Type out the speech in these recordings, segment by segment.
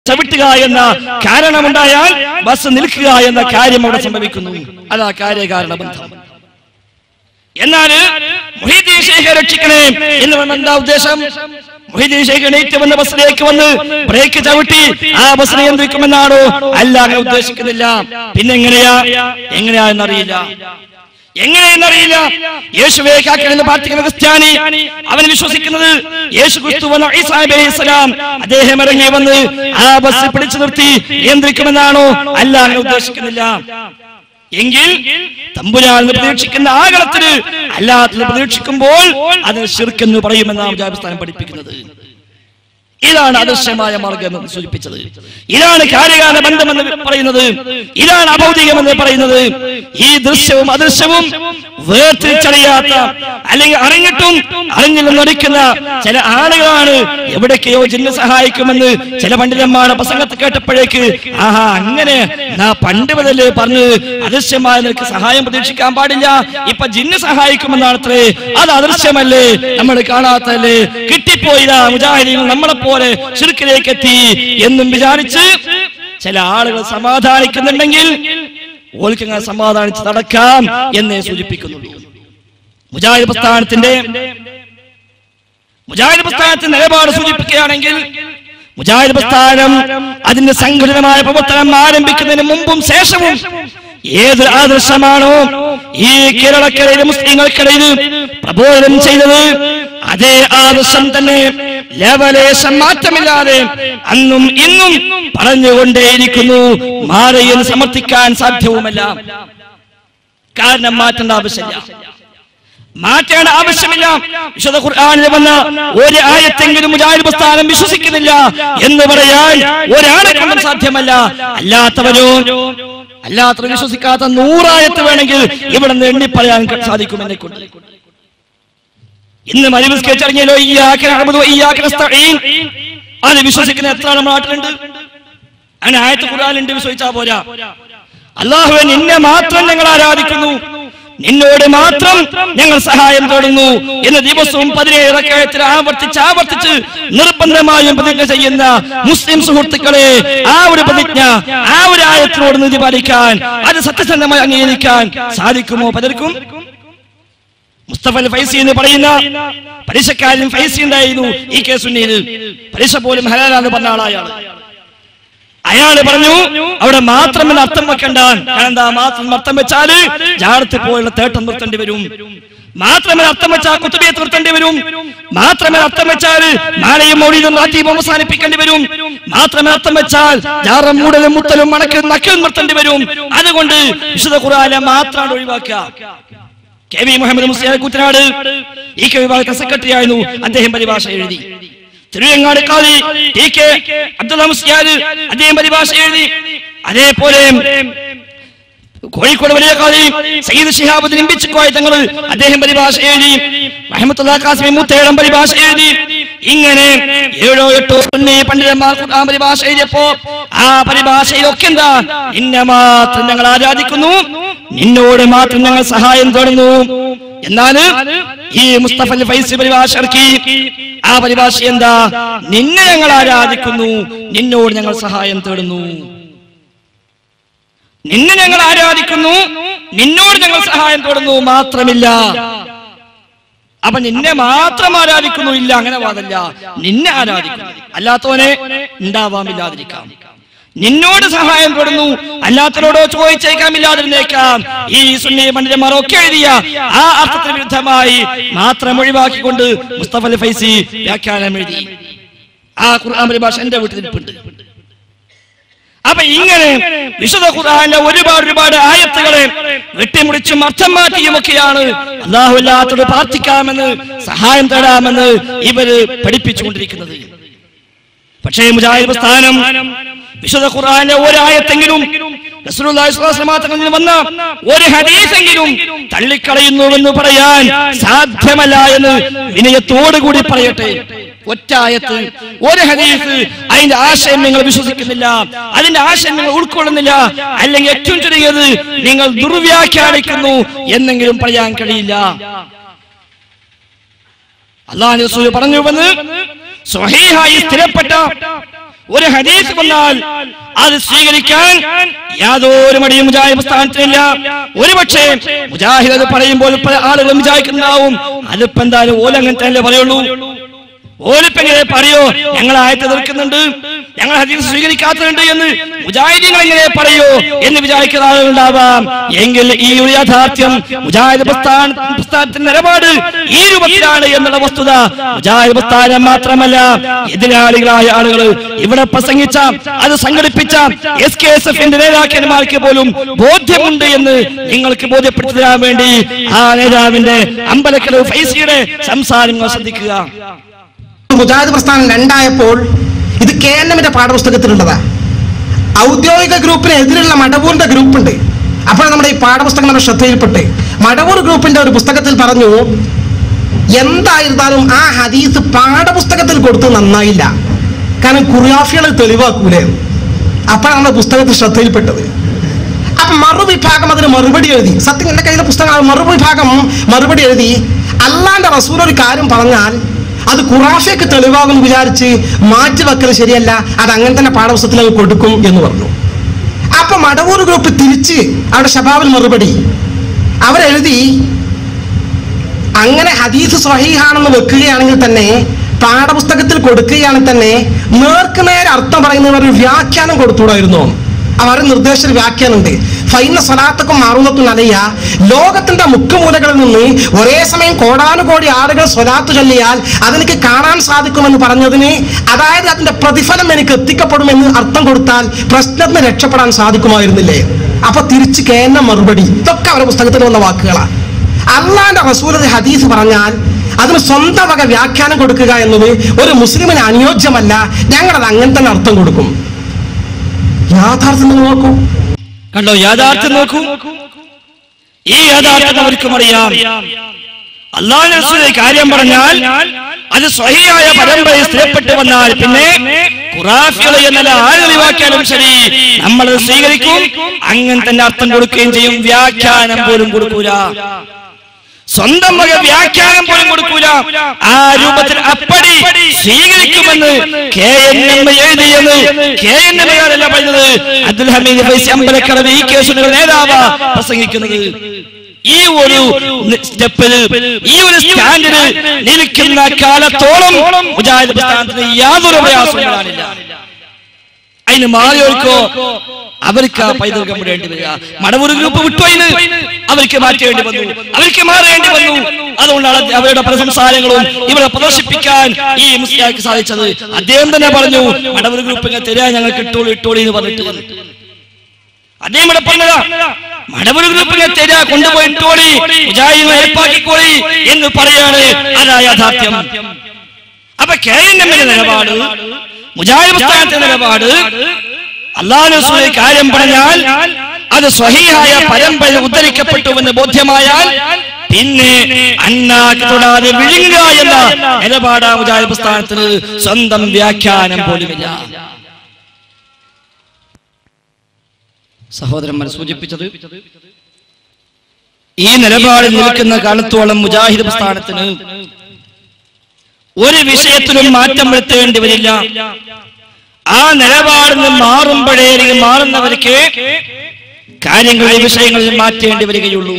ചവിട്ടുക എന്ന കാരണമുണ്ടായാൽ ബസ് നിൽക്കുക എന്ന കാര്യം അവിടെ സംഭവിക്കുന്നു അതാ കാര്യകാരണ ബന്ധം എന്നാൽ മൊഹീദ്ദീൻ ഷെയ്ഖെ രക്ഷിക്കണേ എന്ന് പറഞ്ഞ എന്താ ഉദ്ദേശം മൊഹീദ്ദീൻ ഷെയ്ഖ് എണീറ്റ് വന്ന ബസ്സിലേക്ക് വന്ന് ബ്രേക്ക് ചവിട്ടി ആ ബസ് നിയന്ത്രിക്കുമെന്നാണോ അല്ല അങ്ങനെ ഉദ്ദേശിക്കുന്നില്ല പിന്നെ എങ്ങനെയാ എങ്ങനെയാ എന്നറിയില്ല എങ്ങനെയെന്നറിയില്ല യേശുവെ കാക്കണെന്ന് പ്രാർത്ഥിക്കുന്ന ക്രിസ്ത്യാനി അവൻ വിശ്വസിക്കുന്നത് യേശു ക്രിസ്തു വന്ന ഈസാ നബി അലൈഹി സ്വലാം അദ്ദേഹം ഇറങ്ങി വന്ന് ആ ബസ് പിടിച്ചു നിർത്തി നിയന്ത്രിക്കുമെന്നാണോ അല്ല അങ്ങനെ ഉദ്ദേശിക്കുന്നില്ല എങ്കിൽ തമ്പുരാൻ പ്രതീക്ഷിക്കുന്ന ആകളത്തിന് അല്ലാത്തത് പ്രതീക്ഷിക്കുമ്പോൾ അത് ശിർക്കെന്ന് പറയുമെന്നാണ് ജാബിസ്ഥാനം പഠിപ്പിക്കുന്നത് ഇതാണ് അദൃശ്യമായ മാർഗം എന്ന് സൂചിപ്പിച്ചത് ഇതാണ് കാര്യകാല ബന്ധമെന്ന് പറയുന്നത് ഇതാണ് അഭൗതികമെന്ന് പറയുന്നത് ഈ ദൃശ്യവും അദൃശ്യവും വേർതിരിച്ചറിയാത്ത അല്ലെങ്കിൽ അറിഞ്ഞിട്ടും അറിഞ്ഞില്ലെന്ന് നടിക്കുന്ന ചില ആളുകളാണ് എവിടേക്കെയോ ജിന്ന് സഹായിക്കുമെന്ന് ചില പണ്ഡിതന്മാരുടെ പ്രസംഗത്തെ കേട്ടപ്പോഴേക്ക് ആഹാ അങ്ങനെ നാ പണ്ട് മുതല് പറഞ്ഞ് അദൃശ്യമായ നിനക്ക് സഹായം പ്രതീക്ഷിക്കാൻ പാടില്ല ഇപ്പൊ ജിന്ന് സഹായിക്കുമെന്നാണത്രേ അത് അദൃശ്യമല്ലേ നമ്മൾ കാണാത്തല്ലേ കിട്ടിപ്പോയില്ല മുജാഹിദീങ്ങൾ നമ്മളെ പോലെ ചുരുക്കിലേക്ക് എത്തി എന്നും വിചാരിച്ച് ചില ആളുകൾ സമാധാനിക്കുന്നുണ്ടെങ്കിൽ ഓൽക്കങ്ങനെ സമാധാനിച്ച് നടക്കാം എന്നേ സൂചിപ്പിക്കുന്നുള്ളൂ മുജാഹിദ് പ്രസ്ഥാനത്തിന്റെ മുജാഹിദ് പ്രസ്ഥാനത്തിന്റെ നിലപാട് സൂചിപ്പിക്കുകയാണെങ്കിൽ മുജാഹിദ് പ്രസ്ഥാനം അതിന്റെ സംഘടിതമായ പ്രവർത്തനം ആരംഭിക്കുന്നതിന് മുമ്പും ശേഷവും ഏത് ആദർശമാണോ ഈ കേരളക്കരയിലെ മുസ്ലിങ്ങൾക്കിടയിൽ പ്രബോധനം ചെയ്തത് അതേ ആദർശം തന്നെ ലവലേശം മാറ്റമില്ലാതെ അന്നും ഇന്നും പറഞ്ഞുകൊണ്ടേയിരിക്കുന്നു മാറിയെന്ന് സമർത്ഥിക്കാൻ സാധ്യവുമല്ല കാരണം മാറ്റേണ്ട ആവശ്യമില്ല മാറ്റേണ്ട ആവശ്യമില്ല വിശുദ്ധ ഖുർആാനിൽ വന്ന ഒരു ആയത്തെങ്കിലും മുജാഹിദ് പ്രസ്ഥാനം വിശ്വസിക്കുന്നില്ല എന്ന് പറയാൻ ഒരാളെ കൊണ്ടും സാധ്യമല്ല അല്ലാത്തവരോ അല്ലാത്തവർ വിശ്വസിക്കാത്ത നൂറായത്ത് വേണമെങ്കിൽ ഇവിടെ നിന്ന് എണ്ണി പറയാൻ സാധിക്കും എന്നെ കൊണ്ട് ഇന്ന് മരുവിസ്കരിച്ചറിഞ്ഞല്ലോ ഈ അത് വിശ്വസിക്കുന്ന എത്ര നമ്മുടെ നാട്ടിലുണ്ട് അങ്ങനെ ആയത്ത് ഖുർആാനുണ്ട് വിശ്വസിച്ചാ പോരാ അള്ളാഹുവെ നിന്നെ മാത്രം ഞങ്ങൾ ആരാധിക്കുന്നു നിന്നോട് മാത്രം ഞങ്ങൾ സഹായം തേടുന്നു എന്ന് ദിവസവും പതിനേഴ് റക്കയത്തിൽ ആവർത്തിച്ച് ആവർത്തിച്ച് നിർബന്ധമായും പ്രതിജ്ഞ ചെയ്യുന്ന മുസ്ലിം സുഹൃത്തുക്കളെ ആ ഒരു പ്രതിജ്ഞ ആ ഒരു ആയത്തിനോട് നിധി പാലിക്കാൻ അത് സത്യസന്ധമായി അംഗീകരിക്കാൻ സാധിക്കുമോ പലർക്കും മുസ്തഫ അൽ ഫൈസി എന്ന് പറയുന്ന പലിശക്കാരൻ ഫൈസി ഉണ്ടായിരുന്നു ഈ കേസ് ഉന്നയിൽ പലിശ പോലും ഹലാലാന്ന് പറഞ്ഞ ആളായാണ് അയാള് പറഞ്ഞു അവിടെ മാത്രം എന്ന് അർത്ഥം വെക്കണ്ട കാരണം എന്താ മാത്രം അർത്ഥം വെച്ചാല് ജാടത്തിൽ പോയുള്ള തേട്ടം നിർത്തേണ്ടി വരും മാത്രമേ അർത്ഥം വെച്ചാൽ കുത്തുബിയെ നിർത്തേണ്ടി വരും മാത്രമേ അർത്ഥം വെച്ചാൽ നാളെയും മൗലിയും റാത്തീപും അവസാനിപ്പിക്കേണ്ടി വരും മാത്രമേ അർത്ഥം വെച്ചാൽ ജാറം മൂടലും മുത്തലും മണക്കലും നക്കലും നിർത്തേണ്ടി വരും അതുകൊണ്ട് വിശുദ്ധ ഖുറാനെ മാത്രമാണ് ഒഴിവാക്കുക കെ വി മുഹമ്മദ് മുസ്ലിം കുത്തനാട് ഈ കെ വിഭാഗത്തെ സെക്രട്ടറി ആയിരുന്നു അദ്ദേഹം പരിഭാഷ എഴുതി തിരുവങ്ങാട് കാളി ടി കെ അബ്ദുള്ള മുസ്ലിയാർ അദ്ദേഹം പരിഭാഷ എഴുതി അതേപോലെ കോഴിക്കോട് വലിയ കാളി സയ്യിദ് ഷിഹാബുദ്ദീൻ ഇമ്പിച്ചിക്കോയ തങ്ങൾ അദ്ദേഹം പരിഭാഷ എഴുതി റഹ്മത്തുള്ള കാസിമി മുത്തേടം പരിഭാഷ എഴുതി ഇങ്ങനെ ഏഴോ എട്ടോ സുന്നി പണ്ഡിതന്മാർ ഖുർആൻ പരിഭാഷ എഴുതിയപ്പോ ആ പരിഭാഷയിലൊക്കെ എന്താ നിന്നെ മാത്രം ഞങ്ങൾ ആരാധിക്കുന്നു നിന്നോട് മാത്രം ഞങ്ങൾ സഹായം തേടുന്നു എന്നാല് ഈ മുസ്തഫ അൽ ഫൈസി പരിഭാഷ ഇറക്കി ആ പരിഭാഷ എന്താ നിന്നെ ഞങ്ങൾ ആരാധിക്കുന്നു നിന്നോട് ഞങ്ങൾ സഹായം തേടുന്നു നിന്നെ ഞങ്ങൾ ആരാധിക്കുന്നു നിന്നോട് ഞങ്ങൾ സഹായം തേടുന്നു മാത്രമില്ല അപ്പൊ നിന്നെ മാത്രം ആരാധിക്കുന്നു ഇല്ല അങ്ങനെ വാദല്ല നിന്നെ ആരാധിക്കുന്നു അല്ലാത്തവനെ ഉണ്ടാവാമില്ലാതിരിക്കാം നിന്നോട് സഹായം തേടുന്നു അല്ലാത്തവരോടോ ചോദിച്ചേക്കാം ഇല്ലാതിരുന്നേക്കാം ഈ സുന്നി പണ്ഡിതന്മാർ ഒക്കെ എഴുതിയ ആ അർത്ഥത്തിന് വിരുദ്ധമായി മാത്രം ഒഴിവാക്കിക്കൊണ്ട് മുസ്തഫ അൽ ഫൈസി വ്യാഖ്യാനം എഴുതി ആ ഖുർആൻ പരിഭാഷ എന്റെ വീട്ടിലിരിപ്പുണ്ട് അപ്പൊ ഇങ്ങനെ വിശുദ്ധ ഖുർആന്റെ ഒരുപാട് ഒരുപാട് ആയത്തുകളെ വെട്ടിമുറിച്ചും അർത്ഥം മാറ്റിയും ഒക്കെയാണ് അള്ളാഹുല്ലാത്തോട് പ്രാർത്ഥിക്കാമെന്ന് സഹായം തേടാമെന്ന് ഇവര് പഠിപ്പിച്ചുകൊണ്ടിരിക്കുന്നത് പക്ഷേ മുജാഹിദ് പ്രസ്ഥാനം വിശുദ്ധ ഖുർആന്റെ ഒരായത്തെങ്കിലും റസൂലുള്ളാഹി സ്വല്ലല്ലാഹു അലൈഹി വസല്ലം തങ്ങളിൽ വന്ന ഒരു ഹദീസെങ്കിലും തള്ളിക്കളയുന്നുവെന്ന് പറയാൻ സാധ്യമല്ല എന്ന് വിനയത്തോടു കൂടി പറയട്ടെ ഒറ്റ ആയത്ത് ഒരു ഹദീസ് അതിന്റെ ആശയം നിങ്ങൾ വിശ്വസിക്കുന്നില്ല അതിന്റെ ആശയം നിങ്ങൾ ഉൾക്കൊള്ളുന്നില്ല അല്ലെങ്കിൽ ഏറ്റവും ചുരുങ്ങിയത് നിങ്ങൾ ദുർവ്യാഖ്യാനിക്കുന്നു എന്നെങ്കിലും പറയാൻ കഴിയില്ല അള്ളാഹു റസൂൽ പറഞ്ഞുവെന്ന് സ്വഹീഹായി സ്ഥിരപ്പെട്ട ഒരു ഹദീസ് വന്നാൽ അത് സ്വീകരിക്കാൻ യാതൊരു മടിയും മുജാഹിദ് പ്രസ്ഥാനത്തിനില്ല ഒരുപക്ഷെ മുജാഹിദ് അത് പറയുമ്പോൾ പല ആളുകളും വിചാരിക്കുന്നുണ്ടാവും അതിപ്പോ എന്തായാലും ഓല അങ്ങനെ തന്നെ പറയുള്ളൂ ഓലിപ്പെങ്ങനെ പറയോ ഞങ്ങൾ ആയത്ത് എതിർക്കുന്നുണ്ട് ഞങ്ങൾ ഹദീസ് സ്വീകരിക്കാത്തതുണ്ട് എന്ന് മുജാഹിദീങ്ങൾ എങ്ങനെ പറയോ എന്ന് വിചാരിക്കുന്ന ആളുകളുണ്ടാവാം എങ്കിൽ ഈ ഒരു യാഥാർത്ഥ്യം മുജാഹിദ് പ്രസ്ഥാന പ്രസ്ഥാനത്തിന്റെ നിലപാട് ഈ രൂപത്തിലാണ് എന്നുള്ള വസ്തുത മുജാഹിദ് പ്രസ്ഥാനം മാത്രമല്ല എതിരാളികളായ ആളുകൾ ഇവിടെ പ്രസംഗിച്ച അത് സംഘടിപ്പിച്ച എസ് കെ എസ് എഫിന്റെ നേതാക്കന്മാർക്ക് പോലും ബോധ്യമുണ്ട് എന്ന് നിങ്ങൾക്ക് ബോധ്യപ്പെടുത്തി തരാൻ വേണ്ടി ആ നേതാവിന്റെ അമ്പലക്കടവ് ഫൈസിയുടെ സംസാരം നിങ്ങൾ ശ്രദ്ധിക്കുക മുജാഹിദ് പ്രസ്ഥാനം രണ്ടായപ്പോൾ ഇത് കെ എൻ എമ്മിന്റെ പാഠപുസ്തകത്തിലുള്ളതാ ഔദ്യോഗിക ഗ്രൂപ്പിന് എതിരുള്ള മടവൂരിന്റെ ഗ്രൂപ്പുണ്ട് അപ്പോൾ നമ്മുടെ ഈ പാഠപുസ്തകം നമ്മുടെ ശ്രദ്ധയിൽപ്പെട്ട് മടവൂർ ഗ്രൂപ്പിന്റെ ഒരു പുസ്തകത്തിൽ പറഞ്ഞു എന്തായിരുന്നാലും ആ ഹദീസ് പാഠപുസ്തകത്തിൽ കൊടുത്ത് നന്നായില്ല കാരണം കുറിയാഫികൾ തെളിവാക്കൂലേ അപ്പോഴാണ് നമ്മുടെ പുസ്തകത്തിൽ ശ്രദ്ധയിൽപ്പെട്ടത് അപ്പൊ മറുവിഭാഗം അതിന് മറുപടി എഴുതി സത്യം എന്റെ കയ്യിലെ പുസ്തകം മറുവിഭാഗം മറുപടി എഴുതി അല്ലാന്റെ റസൂൽ ഒരു കാര്യം പറഞ്ഞാൽ അത് ഖുറാഫയ്ക്ക് തെളിവാകും വിചാരിച്ച് മാറ്റിവെക്കൽ ശരിയല്ല അത് അങ്ങനെ തന്നെ പാഠപുസ്തകത്തിൽ അങ്ങ് കൊടുക്കും എന്ന് പറഞ്ഞു അപ്പൊ മടവൂർ ഗ്രൂപ്പ് തിരിച്ച് അവിടെ ഷബാബിൽ മറുപടി അവരെഴുതി അങ്ങനെ ഹദീസ് സ്വഹീഹാണെന്ന് വെക്കുകയാണെങ്കിൽ തന്നെ പാഠപുസ്തകത്തിൽ കൊടുക്കുകയാണെങ്കിൽ തന്നെ നേർക്ക് നേരെ അർത്ഥം പറയുന്നവർ ഒരു വ്യാഖ്യാനം കൊടുത്തുകൂടായിരുന്നു അവരുടെ നിർദ്ദേശത്തിൽ വ്യാഖ്യാനമുണ്ട് ഫൈന സ്വലാത്തക്കും മാറുന്നത്തും അലയ്യ ലോകത്തിന്റെ മുക്കുമൂലകളിൽ നിന്ന് ഒരേ സമയം കോടാനുകോടി ആളുകൾ സ്വലാത്ത് ചൊല്ലിയാൽ അതെനിക്ക് കാണാൻ സാധിക്കുമെന്ന് പറഞ്ഞതിന് അതായത് അതിന്റെ പ്രതിഫലം എനിക്ക് എത്തിക്കപ്പെടുമെന്ന് അർത്ഥം കൊടുത്താൽ പ്രശ്നത്തിന് രക്ഷപ്പെടാൻ സാധിക്കുമായിരുന്നില്ലേ അപ്പൊ തിരിച്ച് കേന്ന മറുപടി ഇതൊക്കെ അവരുടെ പുസ്തകത്തിൽ വന്ന വാക്കുകളാണ് അള്ളാന്റെ റസൂലത് ഹദീസ് പറഞ്ഞാൽ അതിന് സ്വന്തം വക വ്യാഖ്യാനം കൊടുക്കുക എന്നത് ഒരു മുസ്ലിമിന് അനുയോജ്യമല്ല ഞങ്ങളത് അങ്ങനെ തന്നെ അർത്ഥം കൊടുക്കും യാഥാർത്ഥ്യം നിങ്ങൾ നോക്കൂ കണ്ടോ യാഥാർത്ഥ്യം നോക്കൂ ഈ യാഥാർത്ഥ്യം അവർക്കും അറിയാം അള്ളാഹു റസൂൽ കാര്യം പറഞ്ഞാൽ അത് സ്വഹിയായ പരമ്പരയിൽ സ്ഥിരപ്പെട്ടു വന്നാൽ പിന്നെ ഖുറാഫികൾ എന്നല്ല ആളുകൾ വാക്കിയാലും ശരി നമ്മൾ അത് സ്വീകരിക്കും അങ്ങനെ തന്നെ അർത്ഥം കൊടുക്കുകയും ചെയ്യും വ്യാഖ്യാനം പോലും കൊടുക്കൂല സ്വന്തം വക വ്യാഖ്യാനം പോലും കൊടുക്കൂല ആ രൂപത്തിൽ അപ്പടി സ്വീകരിക്കുമെന്ന് കെ എൻ എം എഴുതിയെന്ന് കെ എൻ എം അല്ല പറഞ്ഞത് അബ്ദുൽ ഹമീദ് ഫൈസി അമ്പലക്കടവ് ഈ കേസുകൾ നേതാവ പ്രസംഗിക്കുന്നത് ഈ ഒരു സ്റ്റെപ്പിൽ ഈ ഒരു സ്റ്റാൻഡിന് നിൽക്കുന്ന കാലത്തോളം മുജാഹിദ് പ്രസ്ഥാനത്തിന് യാതൊരു പ്രയാസവും വരാനില്ല അതിന് മാറിയോർക്കോ അവർക്ക് ആ പൈതൃകം വിടേണ്ടി വരിക മടവൂർ ഗ്രൂപ്പ് വിട്ടു അതിന് അവർക്ക് മാറ്റേണ്ടി വന്നു അവർക്ക് മാറേണ്ടി വന്നു അതുകൊണ്ടാണ് അവരുടെ പല സംസാരങ്ങളും ഇവിടെ പ്രദർശിപ്പിക്കാൻ ഈ മുസ്ലിയാക്ക് സാധിച്ചത് അദ്ദേഹം തന്നെ പറഞ്ഞു മടവൂർ ഗ്രൂപ്പ് ഇങ്ങനെ തരാ ഞങ്ങൾക്ക് ഇട്ടോളി ഇട്ടോളി എന്ന് പറഞ്ഞിട്ട് അദ്ദേഹം ഇവിടെ പറഞ്ഞതാ മടവൂർ ഗ്രൂപ്പ് ഇങ്ങനെ തരാ കൊണ്ടുപോയി ഇട്ടോളി മുജാഹിദിനെ ഏർപ്പാക്കിക്കോളി എന്ന് പറയാണ് അതാ യാഥാർത്ഥ്യം അപ്പൊ കെ എൻ എമ്മിന്റെ നിലപാട് മുജാഹിദ് പ്രസ്ഥാനത്തിന്റെ നിലപാട് അള്ളാഹു കാര്യം പറഞ്ഞാൽ അത് സ്വഹീഹായ പരമ്പര ഉദ്ധരിക്കപ്പെട്ടുവെന്ന് ബോധ്യമായാൽ പിന്നെ അണ്ണാക്ക് തൊടാതെ വിഴുങ്ങുക എന്ന നിലപാടാ മുജാഹിദ് പ്രസ്ഥാനത്തിന് സ്വന്തം വ്യാഖ്യാനം പോലുമില്ല സഹോദരന്മാർ സൂചിപ്പിച്ചത് ഈ നിലപാടിൽ നിൽക്കുന്ന കാലത്തോളം മുജാഹിദ് പ്രസ്ഥാനത്തിന് ഒരു വിഷയത്തിലും മാറ്റം വരുത്തേണ്ടി വരില്ല ആ നിലപാടിൽ നിന്ന് മാറുമ്പോഴേ അല്ലെങ്കിൽ മാറുന്നവർക്ക് കാര്യങ്ങളിൽ വിഷയങ്ങളിൽ മാറ്റേണ്ടി വരികയുള്ളൂ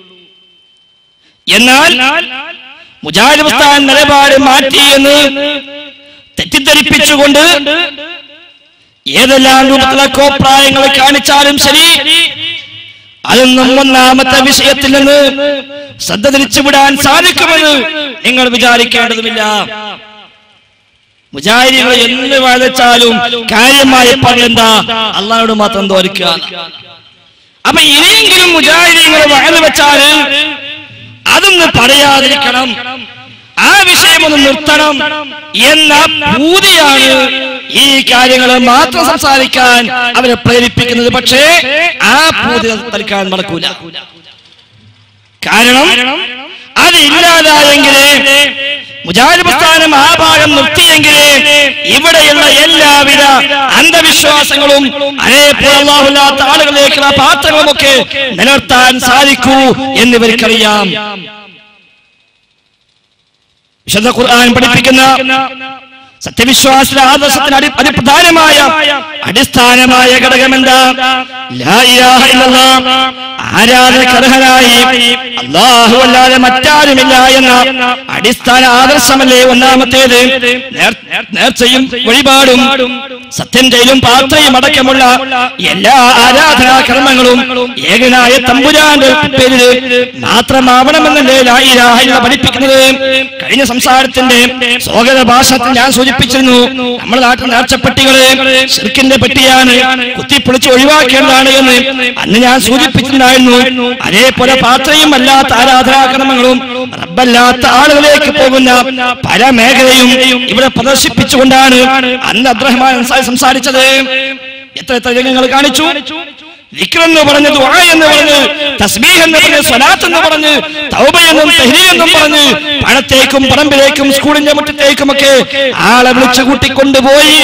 എന്നാൽ മുജാഹിദ് പ്രസ്ഥാൻ നിലപാട് മാറ്റി എന്ന് തെറ്റിദ്ധരിപ്പിച്ചുകൊണ്ട് ഏതെല്ലാം രൂപത്തിലുള്ള കോപ്രായങ്ങൾ കാണിച്ചാലും ശരി അതൊന്നും ഒന്നാമത്തെ വിഷയത്തിൽ നിന്ന് ശ്രദ്ധ തിരിച്ചുവിടാൻ സാധിക്കുമെന്ന് നിങ്ങൾ വിചാരിക്കേണ്ടതുമില്ല മുജാഹിദികൾ എന്ന് വാദിച്ചാലും കാര്യമായി പറഞ്ഞെന്താ അള്ളാഹോട് മാത്രം തോൽക്കുക അപ്പൊ ഇനിയെങ്കിലും മുജാഹിദികൾ വഴന്നു വെച്ചാൽ അതൊന്ന് പറയാതിരിക്കണം ആ വിഷയം ഒന്ന് നിർത്തണം എന്ന ഭൂതിയാണ് ഈ കാര്യങ്ങൾ മാത്രം സംസാരിക്കാൻ അവരെ പ്രേരിപ്പിക്കുന്നത് പക്ഷേ ആ ഭൂതി തൽക്കാൻ നടക്കൂല കാരണം അതില്ലാതായെങ്കിലേ മുജാഹിദ് പ്രസ്ഥാനം ആ ഭാഗം നിർത്തിയെങ്കിലേ ഇവിടെയുള്ള എല്ലാവിധ അന്ധവിശ്വാസങ്ങളും അതേപോലെ അള്ളാഹുല്ലാത്ത ആളുകളിലേക്കുള്ള പാത്രങ്ങളുമൊക്കെ നിലനിർത്താൻ സാധിക്കൂ എന്നിവർക്കറിയാം വിശുദ്ധ ഖുർആൻ പഠിപ്പിക്കുന്ന സത്യവിശ്വാസ ആദർശത്തിന് അടി അതിപ്രധാനമായ അടിസ്ഥാനമായ ഘടകം എന്താ ലാ ഇലാഹ ഇല്ലല്ലാഹ്. ആരാധനക്കർഹനായി അള്ളാഹു അല്ലാതെ മറ്റാരുമില്ല എന്ന അടിസ്ഥാന ആദർശമല്ലേ ഒന്നാമത്തേത് നേർ- നേർച്ചയും വഴിപാടും സത്യം ചെയ്യലും പാത്രയും അടക്കമുള്ള എല്ലാ ആരാധനാ കർമ്മങ്ങളും ഏകനായ തമ്പുരാന്റെ പേരിൽ മാത്രമാവണമെന്നല്ലേ ലാ ഇലാഹ ഇല്ലല്ലാഹ് പഠിപ്പിക്കുന്നത് കഴിഞ്ഞ സംസാരത്തിന്റെ സ്വാഗത ഭാഷത്തിൽ ഞാൻ സൂചിപ്പിച്ചിരുന്നു നമ്മുടെ നാട്ടിൽ നേർച്ചപ്പെട്ടികള് ഷിർക്കിന്റെ പെട്ടിയാണ് കുത്തിപ്പൊളിച്ച് ഒഴിവാക്കേണ്ടതാണ് എന്ന് അന്ന് ഞാൻ സൂചിപ്പിച്ചിട്ടുണ്ടായിരുന്നു അതേപോലെ പാത്രയും അല്ലാത്ത ആരാധനാക്രമങ്ങളും റബ്ബല്ലാത്ത ആളുകളിലേക്ക് പോകുന്ന പല മേഖലയും ഇവിടെ പ്രദർശിപ്പിച്ചുകൊണ്ടാണ് അന്ന് അബ്രഹ്മാൻ അൻസാരി സംസാരിച്ചത് എത്ര എത്ര രംഗങ്ങൾ കാണിച്ചു ദിക്ർ എന്ന് പറഞ്ഞ് ദുആ എന്ന് പറഞ്ഞ് തസ്ബീഹ് എന്ന് പറഞ്ഞ് സ്വലാത്ത് എന്ന് പറഞ്ഞ് തൗബ എന്നും തഹ്ലീൽ എന്നും പറഞ്ഞ് പണത്തേക്കും പറമ്പിലേക്കും സ്കൂളിന്റെ മുറ്റത്തേക്കും ഒക്കെ ആളെ വിളിച്ചു കൂട്ടിക്കൊണ്ടുപോയി